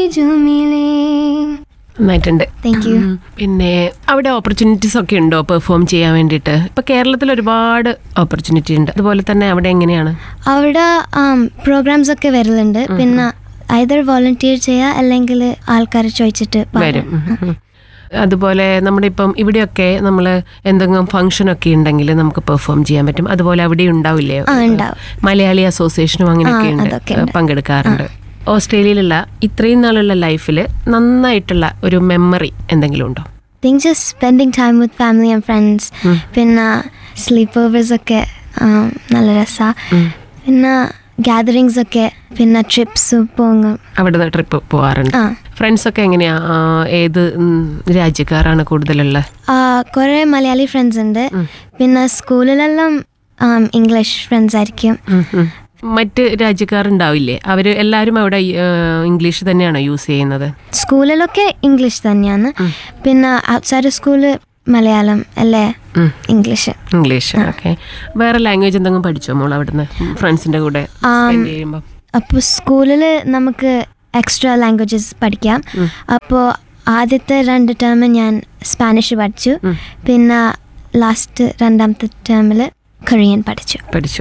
जो मिले നന്നായിട്ടുണ്ട് താങ്ക് യു ഉം. പിന്നെ അവിടെ ഓപ്പർച്യൂണിറ്റീസ് ഒക്കെ ഉണ്ടോ പെർഫോം ചെയ്യാൻ വേണ്ടിയിട്ട് ഇപ്പൊ കേരളത്തിൽ ഒരുപാട് ഓപ്പർച്യൂണിറ്റി ഉണ്ട് അതുപോലെ തന്നെ അവിടെ എങ്ങനെയാണ് അവിടെ പ്രോഗ്രാംസ് ഒക്കെ വരലുണ്ട് പിന്നെ ഐതർ വോളണ്ടിയർ ചെയ്യുക അല്ലെങ്കിൽ ആൾക്കാർ ചോദിച്ചിട്ട് പാടാം. വരും ഉം, ഉം. അതുപോലെ നമ്മുടെ ഇപ്പം ഇവിടെയൊക്കെ നമ്മൾ എന്തെങ്കിലും ഫംഗ്ഷൻ ഒക്കെ ഉണ്ടെങ്കിൽ നമുക്ക് പെർഫോം ചെയ്യാൻ പറ്റും അതുപോലെ അവിടെ ഉണ്ടാവില്ലേ ആ ഉണ്ടാവും മലയാളി അസോസിയേഷനും അങ്ങനെയൊക്കെ ആ, ഉണ്ട് അതൊക്കെ ഉണ്ട്. പങ്കെടുക്കാറുണ്ട് ഓസ്ട്രേലിയയിലുള്ള ഇത്രയും നാളുള്ള ലൈഫിൽ നന്നായിട്ടുള്ള ഒരു മെമ്മറി എന്തെങ്കിലും ഉണ്ടോ think just spending time with family and friends പിന്നെ സ്ലീപ്പ് ഓവേഴ്സ് ഒക്കെ ആ, നല്ല രസമാണ് പിന്നെ ഗ്യാതറിങ്സ് ഒക്കെ പിന്നെ ട്രിപ്സ് പോകും അവിടെ ട്രിപ്പ് പോകാറുണ്ട് ആ ഫ്രണ്ട്സ് ഒക്കെ എങ്ങനെയാ ആ, ഏത് ഉം, രാജ്യക്കാരാണ് കൂടുതലുള്ളത് ആ, കുറേ മലയാളി ഫ്രണ്ട്സ് ഉണ്ട് പിന്നെ സ്കൂളിലെല്ലാം ഇംഗ്ലീഷ് ഫ്രണ്ട്സ് ആയിരിക്കും ഉം, ഉം. മറ്റ് രാജ്യക്കാരുണ്ടാവില്ലേ അവര് എല്ലാവരും അവിടെ ഇംഗ്ലീഷ് തന്നെയാണോ യൂസ് ചെയ്യുന്നത് സ്കൂളിലൊക്കെ ഇംഗ്ലീഷ് തന്നെയാണ് പിന്നെ ഔട്ട്സൈഡ് സ്കൂള് മലയാളം അല്ലേ ഉം. ഇംഗ്ലീഷ് ഇംഗ്ലീഷ് ഓക്കെ വേറെ ലാംഗ്വേജ് എന്തെങ്കിലും പഠിച്ചോ മോൾ അവിടുന്ന് ഫ്രണ്ട്സിന്റെ കൂടെ സ്പെൻഡ് ചെയ്യുമ്പോൾ അപ്പോൾ സ്കൂളിൽ നമുക്ക് എക്സ്ട്രാ ലാംഗ്വേജസ് പഠിക്കാം അപ്പോൾ ആദ്യത്തെ രണ്ട് ടേം ഞാൻ സ്പാനിഷ് പഠിച്ചു പിന്നെ ലാസ്റ്റ് രണ്ടാമത്തെ ടേമിൽ കൊറിയൻ പഠിച്ചു പഠിച്ചു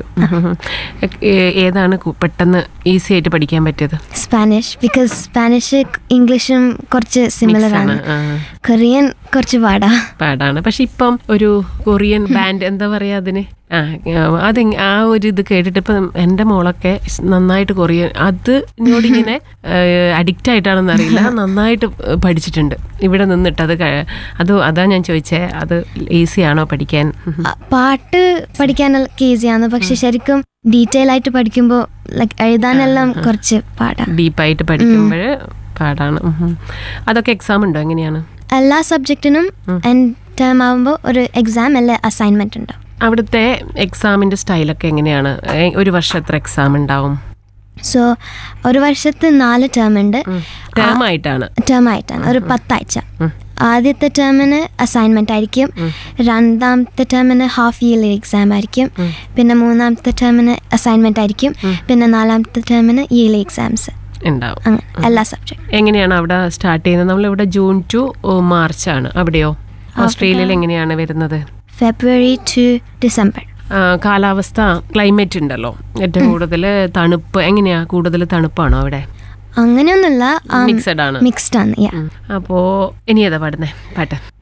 ഏ- ഏതാണ് കു- പെട്ടെന്ന് ഈസി ആയിട്ട് പഠിക്കാൻ പറ്റിയത് സ്പാനിഷ് ബിക്കോസ് സ്പാനിഷ് ഇംഗ്ലീഷും കുറച്ച് സിമിലർ ആണ് ആണ് ആ, കൊറിയൻ കുറച്ച് പാടാ പാടാണ് പക്ഷെ ഇപ്പം ഒരു കൊറിയൻ ബാൻഡ് എന്താ പറയാ അതിന് ആ അത് ആ ഒരു ഇത് കേട്ടിട്ട് ഇപ്പം എൻ്റെ മോളൊക്കെ നന്നായിട്ട് കൊറിയൻ അതിനോട് ഇങ്ങനെ അഡിക്റ്റ് ആയിട്ടാണെന്ന് അറിയില്ല നന്നായിട്ട് പഠിച്ചിട്ടുണ്ട് ഇവിടെ നിന്നിട്ട് അത് ക- അത് അതാ ഞാൻ ചോദിച്ചേ അത് ഈസി ആണോ പഠിക്കാൻ ആ, പാട്ട് പഠിക്കാനൊക്കെ ഈസിയാണ് പക്ഷെ ശരിക്കും ഡീറ്റെയിൽ ആയിട്ട് പഠിക്കുമ്പോൾ ലൈക്ക് എഴുതാനെല്ലാം കുറച്ച് പാടാ ഡീപ്പായിട്ട് പഠിക്കുമ്പോൾ പാടാണ് ഉം ഉം. അതൊക്കെ എക്സാം ഉണ്ടോ എങ്ങനെയാണ് എല്ലാ സബ്ജക്റ്റിനും എൻഡ് ടേം ആകുമ്പോൾ ഒരു എക്സാം അല്ലെ അസൈൻമെന്റ് ഉണ്ടാവും അവിടുത്തെ എക്സാമിന്റെ സ്റ്റൈലൊക്കെ എങ്ങനെയാണ് ഏ, ഒരു വർഷം എത്ര എക്സാം ഉണ്ടാവും സോ ഒരു വർഷത്ത് നാല് ടേം ഉണ്ട് ടേം ആയിട്ടാണ് ടേം ആയിട്ടാണ് ഒരു പത്താഴ്ച ആദ്യത്തെ ടേമിന് അസൈൻമെന്റ് ആയിരിക്കും രണ്ടാമത്തെ ടേമിന് ഹാഫ് ഇയർലി എക്സാം ആയിരിക്കും പിന്നെ മൂന്നാമത്തെ ടേമിന് അസൈൻമെന്റ് ആയിരിക്കും പിന്നെ നാലാമത്തെ ടേമിന് ഇയർലി എക്സാംസ് ഉണ്ടാവും അങ്ങനെ എല്ലാ സബ്ജക്ട് എങ്ങനെയാണ് അവിടെ സ്റ്റാർട്ട് ചെയ്യുന്നത് നമ്മളിവിടെ ജൂൺ ടു മാർച്ച് ആണ് അവിടെയോ ഓസ്ട്രേലിയയിൽ എങ്ങനെയാണ് വരുന്നത് ഫെബ്രുവരി ടു ഡിസംബർ ആ, കാലാവസ്ഥ ക്ലൈമറ്റ് ഉണ്ടല്ലോ ഏറ്റവും കൂടുതൽ തണുപ്പ് എങ്ങനെയാ കൂടുതൽ തണുപ്പാണോ അവിടെ അങ്ങനെയൊന്നുമില്ല മിക്സഡ് ആണ് മിക്സ്ഡ് ആണ് yeah. അപ്പോ ഇനി ഏതാ പാടുന്നേ പാട്ട്